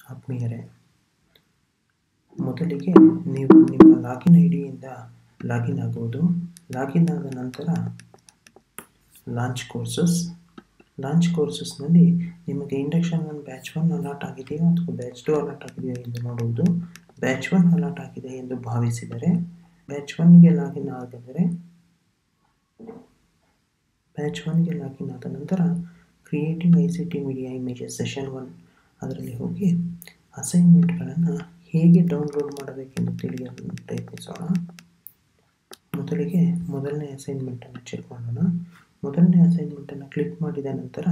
ಆತ್ಮೀಯರೇ ಮೊದಲಿಗೆ ನೀವು ನಿಮ್ಮ ಲಾಗಿನ್ ಐ ಡಿಯಿಂದ ಲಾಗಿನ್ ಆಗುವುದು ಲಾಗಿನ್ ಆದ ನಂತರ ಲಾಂಚ್ ಕೋರ್ಸಸ್ ಲಾಂಚ್ ಕೋರ್ಸಸ್ನಲ್ಲಿ ನಿಮಗೆ induction one batch one allot ಆಗಿದೆಯಾ ಅಥವಾ ಬ್ಯಾಚ್ ಟು ಅಲಾಟ್ ಆಗಿದೆಯಾ ಎಂದು ನೋಡುವುದು ಬ್ಯಾಚ್ ಒನ್ ಅಲಾಟ್ ಆಗಿದೆ ಎಂದು ಭಾವಿಸಿದರೆ ಬ್ಯಾಚ್ ಒನ್ಗೆ ಲಾಗಿನ್ ಆಗಿದರೆ ಬ್ಯಾಚ್ ಒನ್ಗೆ ಲಾಗಿನ್ ಆದ ನಂತರ creating I C T media images session one ಅದರಲ್ಲಿ ಹೋಗಿ ಅಸೈನ್ಮೆಂಟ್ಗಳನ್ನು ಹೇಗೆ ಡೌನ್ಲೋಡ್ ಮಾಡಬೇಕೆಂದು ತಿಳಿಯಲು ಪ್ರಯತ್ನಿಸೋಣ ಮೊದಲಿಗೆ ಮೊದಲನೇ ಅಸೈನ್ಮೆಂಟನ್ನು ಚೆಕ್ ಮಾಡೋಣ ಮೊದಲನೇ ಅಸೈನ್ಮೆಂಟನ್ನು ಕ್ಲಿಕ್ ಮಾಡಿದ ನಂತರ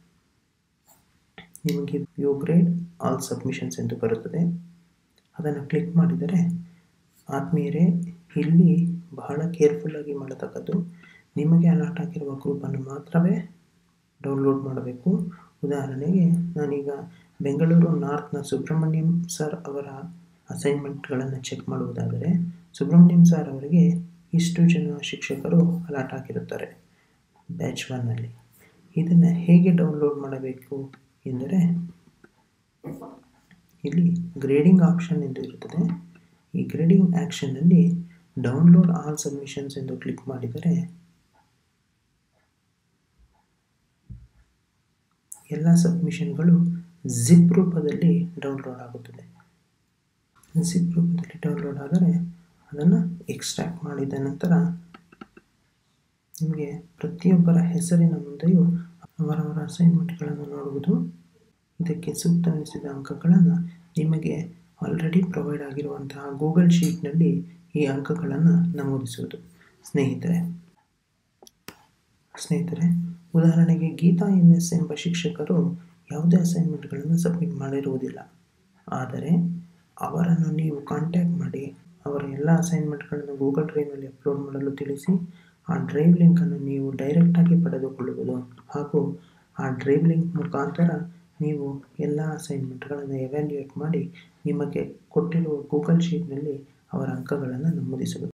ನಿಮಗೆ ವ್ಯೂ ಗ್ರೇಡ್ ಆಲ್ ಸಬ್ಮಿಷನ್ಸ್ ಎಂದು ಬರುತ್ತದೆ ಅದನ್ನು ಕ್ಲಿಕ್ ಮಾಡಿದರೆ ಆತ್ಮೀಯರೇ ಇಲ್ಲಿ ಬಹಳ ಕೇರ್ಫುಲ್ಲಾಗಿ ಮಾಡತಕ್ಕದ್ದು ನಿಮಗೆ ಅಲಾಟ್ ಆಗಿರುವ ಗ್ರೂಪನ್ನು ಮಾತ್ರವೇ ಡೌನ್ಲೋಡ್ ಮಾಡಬೇಕು ಉದಾಹರಣೆಗೆ ನಾನೀಗ ಬೆಂಗಳೂರು ನಾರ್ತ್ನ ಸುಬ್ರಹ್ಮಣ್ಯಂ ಸರ್ ಅವರ ಅಸೈನ್ಮೆಂಟ್ಗಳನ್ನು ಚೆಕ್ ಮಾಡುವುದಾದರೆ ಸುಬ್ರಹ್ಮಣ್ಯಂ ಸರ್ ಅವರಿಗೆ ಇಷ್ಟು ಜನ ಶಿಕ್ಷಕರು ಅಲಾಟ್ ಆಗಿರುತ್ತಾರೆ ಬ್ಯಾಚ್ ಒನ್ನಲ್ಲಿ ಇದನ್ನು ಹೇಗೆ ಡೌನ್ಲೋಡ್ ಮಾಡಬೇಕು ಎಂದರೆ ಇಲ್ಲಿ ಗ್ರೇಡಿಂಗ್ ಆಪ್ಷನ್ ಎಂದು ಇರುತ್ತದೆ ಈ ಗ್ರೇಡಿಂಗ್ ಆ್ಯಕ್ಷನ್ನಲ್ಲಿ ಡೌನ್ಲೋಡ್ ಆಲ್ ಸಬ್ಮಿಷನ್ಸ್ ಎಂದು ಕ್ಲಿಕ್ ಮಾಡಿದರೆ ಎಲ್ಲ ಸಬ್ಮಿಷನ್ಗಳು ಜಿಪ್ ರೂಪದಲ್ಲಿ ಡೌನ್ಲೋಡ್ ಆಗುತ್ತದೆ ಜಿಪ್ ರೂಪದಲ್ಲಿ ಡೌನ್ಲೋಡ್ ಆದರೆ ಅದನ್ನು ಎಕ್ಸ್ಟ್ರಾಕ್ಟ್ ಮಾಡಿದ ನಂತರ ನಿಮಗೆ ಪ್ರತಿಯೊಬ್ಬರ ಹೆಸರಿನ ಮುಂದೆಯೂ ಅವರವರ ಅಸೈನ್ಮೆಂಟ್ಗಳನ್ನು ನೋಡುವುದು ಇದಕ್ಕೆ ಸೂಕ್ತವೆನಿಸಿದ ಅಂಕಗಳನ್ನು ನಿಮಗೆ ಆಲ್ರೆಡಿ ಪ್ರೊವೈಡ್ ಆಗಿರುವಂತಹ ಗೂಗಲ್ ಶೀಟ್ನಲ್ಲಿ ಈ ಅಂಕಗಳನ್ನು ನಮೂದಿಸುವುದು ಸ್ನೇಹಿತರೆ ಸ್ನೇಹಿತರೆ ಉದಾಹರಣೆಗೆ ಗೀತಾ ಎನ್ ಎಸ್ ಎಂಬ ಶಿಕ್ಷಕರು ಯಾವುದೇ ಅಸೈನ್ಮೆಂಟ್ಗಳನ್ನು ಸಬ್ಮಿಟ್ ಮಾಡಿರುವುದಿಲ್ಲ ಆದರೆ ಅವರನ್ನು ನೀವು ಕಾಂಟ್ಯಾಕ್ಟ್ ಮಾಡಿ ಅವರ ಎಲ್ಲ ಅಸೈನ್ಮೆಂಟ್ಗಳನ್ನು ಗೂಗಲ್ ಡ್ರೈವ್ನಲ್ಲಿ ಅಪ್ಲೋಡ್ ಮಾಡಲು ತಿಳಿಸಿ ಆ ಡ್ರೈವ್ ಲಿಂಕನ್ನು ನೀವು ಡೈರೆಕ್ಟಾಗಿ ಪಡೆದುಕೊಳ್ಳುವುದು ಹಾಗೂ ಆ ಡ್ರೈವ್ ಲಿಂಕ್ ಮುಖಾಂತರ ನೀವು ಎಲ್ಲ ಅಸೈನ್ಮೆಂಟ್ಗಳನ್ನು ಎವ್ಯಾಲ್ಯೂಯೇಟ್ ಮಾಡಿ ನಿಮಗೆ ಕೊಟ್ಟಿರುವ ಗೂಗಲ್ ಶೀಟ್ನಲ್ಲಿ ಅವರ ಅಂಕಗಳನ್ನು ನಮೂದಿಸುವುದು